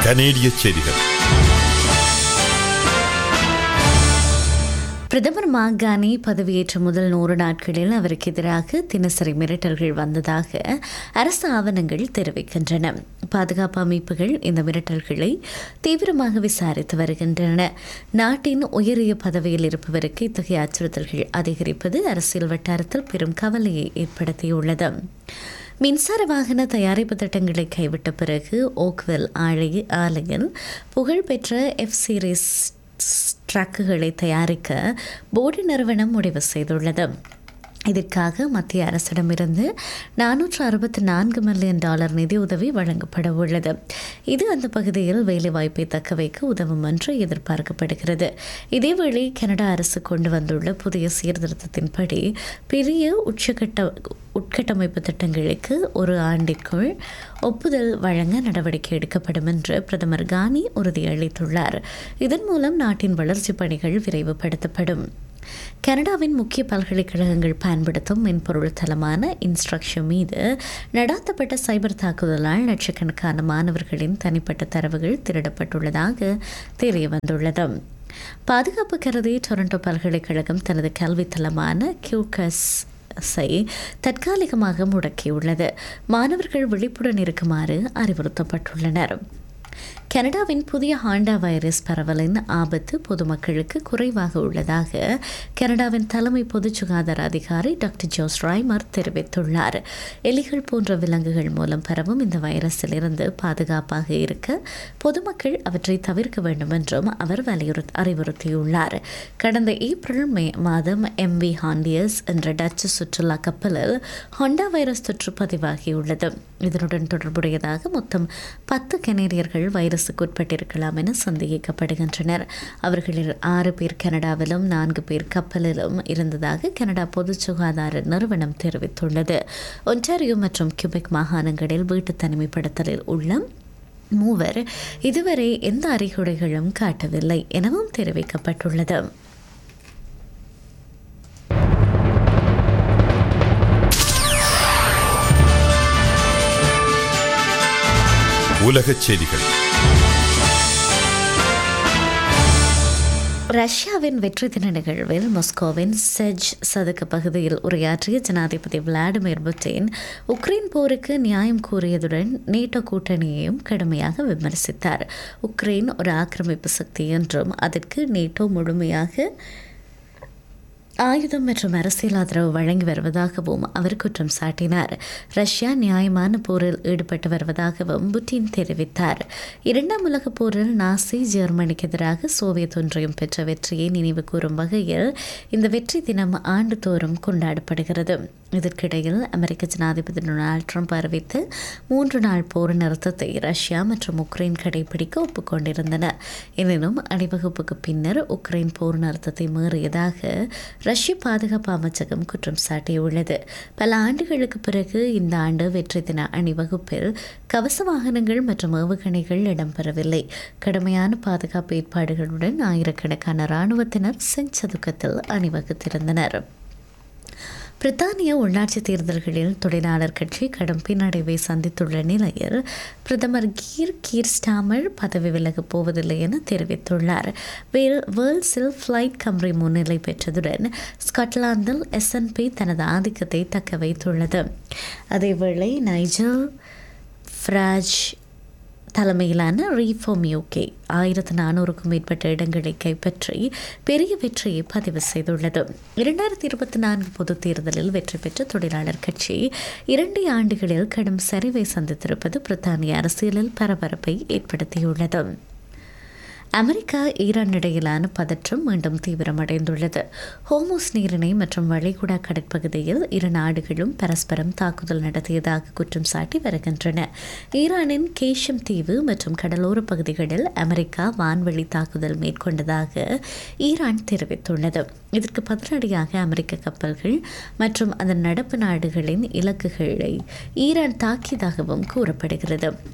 கனேடிய செய்திகள் பிரதமர் மாகாணி பதவியேற்ற முதல் நூறு நாட்களில் அவருக்கு எதிராக தினசரி மிரட்டல்கள் வந்ததாக அரசு ஆவணங்கள் தெரிவிக்கின்றன பாதுகாப்பு அமைப்புகள் இந்த மிரட்டல்களை தீவிரமாக விசாரித்து வருகின்றன நாட்டின் உயரிய பதவியில் இருப்பவருக்கு இத்தகைய அச்சுறுத்தல்கள் அதிகரிப்பது அரசியல் வட்டாரத்தில் பெரும் கவலையை ஏற்படுத்தியுள்ளது மின்சார வாகன தயாரிப்பு திட்டங்களை கைவிட்ட பிறகு ஓக்வெல் ஆலை ஆலையில் புகழ்பெற்ற எஃப் சீரிஸ் ட்ரக்குகளை தயாரிக்க போர்டு நிறுவனம் முடிவு செய்துள்ளது இதற்காக மத்திய அரசிடமிருந்து நானூற்று அறுபத்தி நான்கு மில்லியன் டாலர் நிதியுதவி வழங்கப்பட உள்ளது இது அந்த பகுதியில் வேலைவாய்ப்பை தக்க வைக்க உதவும் என்று எதிர்பார்க்கப்படுகிறது இதேவேளை கனடா அரசு கொண்டு வந்துள்ள புதிய சீர்திருத்தத்தின்படி பெரிய உச்சகட்ட உட்கட்டமைப்பு திட்டங்களுக்கு ஒரு ஆண்டிற்குள் ஒப்புதல் வழங்க நடவடிக்கை எடுக்கப்படும் என்று பிரதமர் கானி உறுதியளித்துள்ளார் இதன் மூலம் நாட்டின் வளர்ச்சிப் பணிகள் விரைவுபடுத்தப்படும் கனடாவின் முக்கிய பல்கலைக்கழகங்கள் பயன்படுத்தும் மென்பொருள் தளமான இன்ஸ்ட்ரக்ஷன் மீது நடாத்தப்பட்ட சைபர் தாக்குதலால் லட்சக்கணக்கான மாணவர்களின் தனிப்பட்ட தரவுகள் திருடப்பட்டுள்ளதாக தெரிய வந்துள்ளது பாதுகாப்பு கருதி டொரண்டோ பல்கலைக்கழகம் தனது கல்வித் தளமான கியூகஸ் ஸை தற்காலிகமாக முடக்கியுள்ளது மாணவர்கள் விழிப்புடன் இருக்குமாறு அறிவுறுத்தப்பட்டுள்ளனர் கனடாவின் புதிய ஹாண்டா வைரஸ் பரவலின் ஆபத்து பொதுமக்களுக்கு குறைவாக உள்ளதாக கனடாவின் தலைமை பொது சுகாதார அதிகாரி டாக்டர் ஜோஸ் ராய்மர் தெரிவித்துள்ளார் எலிகள் போன்ற விலங்குகள் மூலம் பரவும் இந்த வைரஸிலிருந்து பாதுகாப்பாக இருக்க பொதுமக்கள் அவற்றை தவிர்க்க வேண்டும் என்றும் அவர் வலியுறுத்தி அறிவுறுத்தியுள்ளார் கடந்த ஏப்ரல் மே மாதம் எம் வி ஹாண்டியஸ் என்ற டச்சு சுற்றுலா கப்பலில் ஹொண்டா வைரஸ் தொற்று பதிவாகியுள்ளது இதனுடன் தொடர்புடையதாக மொத்தம் பத்து கனேடியர்கள் வைரஸுக்கு உட்பட்டிருக்கலாம் என சந்தேகிக்கப்படுகின்றனர் அவர்களில் ஆறு பேர் கனடாவிலும் நான்கு பேர் கப்பலிலும் இருந்ததாக கனடா பொது சுகாதார நிறுவனம் தெரிவித்துள்ளது ஒன்டாரியோ மற்றும் கியூபெக் மாகாணங்களில் வீட்டு தனிமைப்படுத்தலில் உள்ள மூவர் இதுவரை எந்த அறிகுறிகளும் காட்டவில்லை எனவும் தெரிவிக்கப்பட்டுள்ளது உலகச் செய்திகள் ரஷ்யாவின் வெற்றி தின நிகழ்வில் மாஸ்கோவின் செஜ் சதுக்க பகுதியில் உரையாற்றிய ஜனாதிபதி விளாடிமிர் புட்டின் உக்ரைன் போருக்கு நியாயம் கூறியதுடன் நேட்டோ கூட்டணியையும் கடுமையாக விமர்சித்தார் உக்ரைன் ஒரு ஆக்கிரமிப்பு சக்தி என்றும் அதற்கு நேட்டோ முழுமையாக ஆயுதம் மற்றும் அரசியல் ஆதரவு வழங்கி வருவதாகவும் அவர் குற்றம் சாட்டினார் ரஷ்யா நியாயமான போரில் ஈடுபட்டு வருவதாகவும் புட்டின் தெரிவித்தார் இரண்டாம் உலகப் போரில் நாசி ஜெர்மனிக்கு எதிராக சோவியத் ஒன்றியம் பெற்ற வெற்றியை நினைவு கூறும் வகையில் இந்த வெற்றி தினம் ஆண்டுதோறும் கொண்டாடப்படுகிறது இதற்கிடையில் அமெரிக்க ஜனாதிபதி டொனால்ட் ட்ரம்ப் அறிவித்த மூன்று நாள் போர் நிறுத்தத்தை ரஷ்யா மற்றும் உக்ரைன் கடைபிடிக்க ஒப்புக்கொண்டிருந்தன எனினும் அணிவகுப்புக்கு பின்னர் உக்ரைன் போர் நிறுத்தத்தை மீறியதாக ரஷ்ய பாதுகாப்பு அமைச்சகம் குற்றம் சாட்டியுள்ளது பல ஆண்டுகளுக்கு பிறகு இந்த ஆண்டு வெற்றி தின அணிவகுப்பில் கவச வாகனங்கள் மற்றும் ஏவுகணைகள் இடம்பெறவில்லை கடுமையான பாதுகாப்பு ஏற்பாடுகளுடன் ஆயிரக்கணக்கான இராணுவத்தினர் செஞ்சதுக்கத்தில் அணிவகுத்திருந்தனர் பிரித்தானிய உள்ளாட்சி தேர்தல்களில் தொழிலாளர் கட்சி கடும் பின்னடைவை சந்தித்துள்ள நிலையில் பிரதமர் கீர் கீர் ஸ்டாமர் பதவி விலகப் போவதில்லை என தெரிவித்துள்ளார் வேல் வேர்ல்ஸில் ஃப்ளைட் கம்ரி முன்னிலை பெற்றதுடன் ஸ்காட்லாந்தில் எஸ்என்பி தனது ஆதிக்கத்தை தக்க வைத்துள்ளது அதேவேளை நைஜல் ஃப்ராஜ் தலைமையிலான ரீஃபார்ம் யூகே ஆயிரத்து நானூறுக்கும் மேற்பட்ட இடங்களை கைப்பற்றி பெரிய வெற்றியை பதிவு செய்துள்ளது இரண்டாயிரத்தி இருபத்தி நான்கு பொது தேர்தலில் வெற்றி பெற்ற தொழிலாளர் கட்சி இரண்டு ஆண்டுகளில் கடும் சரிவை சந்தித்திருப்பது பிரித்தானிய அரசியலில் பரபரப்பை ஏற்படுத்தியுள்ளது அமெரிக்கா ஈரான் இடையிலான பதற்றம் மீண்டும் தீவிரமடைந்துள்ளது ஹோமோஸ் நீரிணை மற்றும் வளைகுடா கடற்பகுதியில் இரு நாடுகளும் பரஸ்பரம் தாக்குதல் நடத்தியதாக குற்றம் சாட்டி வருகின்றன ஈரானின் கேஷம் தீவு மற்றும் கடலோர பகுதிகளில் அமெரிக்கா வான்வழி தாக்குதல் மேற்கொண்டதாக ஈரான் தெரிவித்துள்ளது இதற்கு பதிலடியாக அமெரிக்க கப்பல்கள் மற்றும் அதன் நடப்பு நாடுகளின் இலக்குகளை ஈரான் தாக்கியதாகவும் கூறப்படுகிறது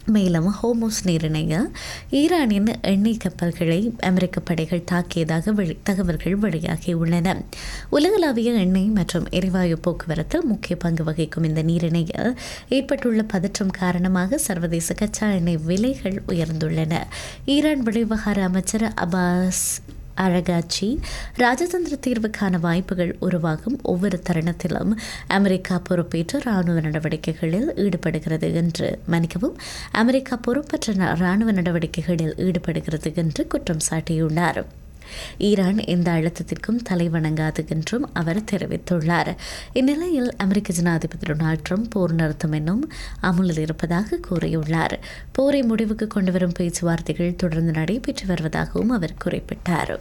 மேலும் ஹோமோஸ் நீரிணைய ஈரானின் எண்ணெய் கப்பல்களை அமெரிக்க படைகள் தாக்கியதாக வெளி தகவல்கள் வெளியாகியுள்ளன உலகளாவிய எண்ணெய் மற்றும் எரிவாயு போக்குவரத்தில் முக்கிய பங்கு வகிக்கும் இந்த நீரிணையில் ஏற்பட்டுள்ள பதற்றம் காரணமாக சர்வதேச கச்சா எண்ணெய் விலைகள் உயர்ந்துள்ளன ஈரான் வெளிவிவகார அமைச்சர் அபாஸ் அழகாட்சி ராஜதந்திர தீர்வுக்கான வாய்ப்புகள் உருவாகும் ஒவ்வொரு தருணத்திலும் அமெரிக்கா பொறுப்பேற்று இராணுவ நடவடிக்கைகளில் ஈடுபடுகிறது என்று மன்னிக்கவும் அமெரிக்கா பொறுப்பற்ற ந- இராணுவ நடவடிக்கைகளில் ஈடுபடுகிறது என்று குற்றம் சாட்டியுள்ளார் ஈரான் எந்த அழுத்தத்திற்கும் தலைவணங்காது என்றும் அவர் தெரிவித்துள்ளார் இந்நிலையில் அமெரிக்க ஜனாதிபதி டொனால்ட் ட்ரம்ப் போர் நிறுத்தம் என்னும் அமுலில் இருப்பதாக கூறியுள்ளார் போரை முடிவுக்கு கொண்டுவரும் பேச்சுவார்த்தைகள் தொடர்ந்து நடைபெற்று வருவதாகவும் அவர் குறிப்பிட்டார்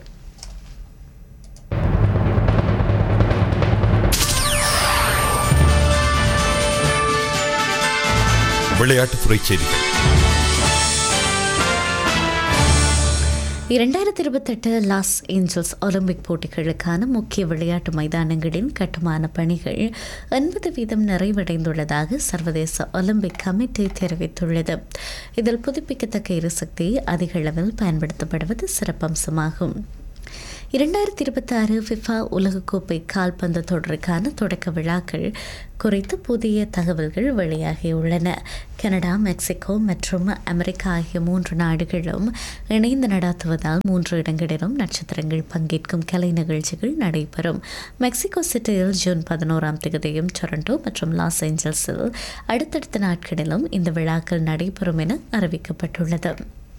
விளையாட்டுத்துறை செய்திகள் இரண்டாயிரத்தி இருபத்தெட்டு லாஸ் ஏஞ்சல்ஸ் ஒலிம்பிக் போட்டிகளுக்கான முக்கிய விளையாட்டு மைதானங்களின் கட்டுமான பணிகள் எண்பது வீதம் நிறைவடைந்துள்ளதாக சர்வதேச ஒலிம்பிக் கமிட்டி தெரிவித்துள்ளது இதில் புதுப்பிக்கத்தக்க எரிசக்தி அதிக அளவில் பயன்படுத்தப்படுவது சிறப்பம்சமாகும் இரண்டாயிரத்தி இருபத்தி ஆறு ஃபிஃபா உலகக்கோப்பை கால்பந்து தொடருக்கான தொடக்க விழாக்கள் குறித்து புதிய தகவல்கள் வெளியாகியுள்ளன கனடா மெக்சிகோ மற்றும் அமெரிக்கா ஆகிய மூன்று நாடுகளும் இணைந்து நடத்துவதால் மூன்று இடங்களிலும் நட்சத்திரங்கள் பங்கேற்கும் கலை நிகழ்ச்சிகள் நடைபெறும் மெக்சிகோ சிட்டியில் ஜூன் பதினோராம் தேதியும் டொரண்டோ மற்றும் லாஸ் ஏஞ்சல்ஸில் அடுத்தடுத்த நாட்களிலும் இந்த விழாக்கள் நடைபெறும் என அறிவிக்கப்பட்டுள்ளது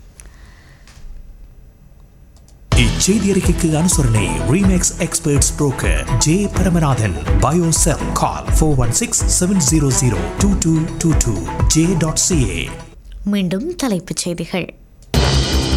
இச்செய்தி அறிக்கைக்கு அனுசரணை Remax experts broker J Paramanathan பயோசெல் call four one six seven zero zero two two two two J dot C A மீண்டும் தலைப்புச் செய்திகள்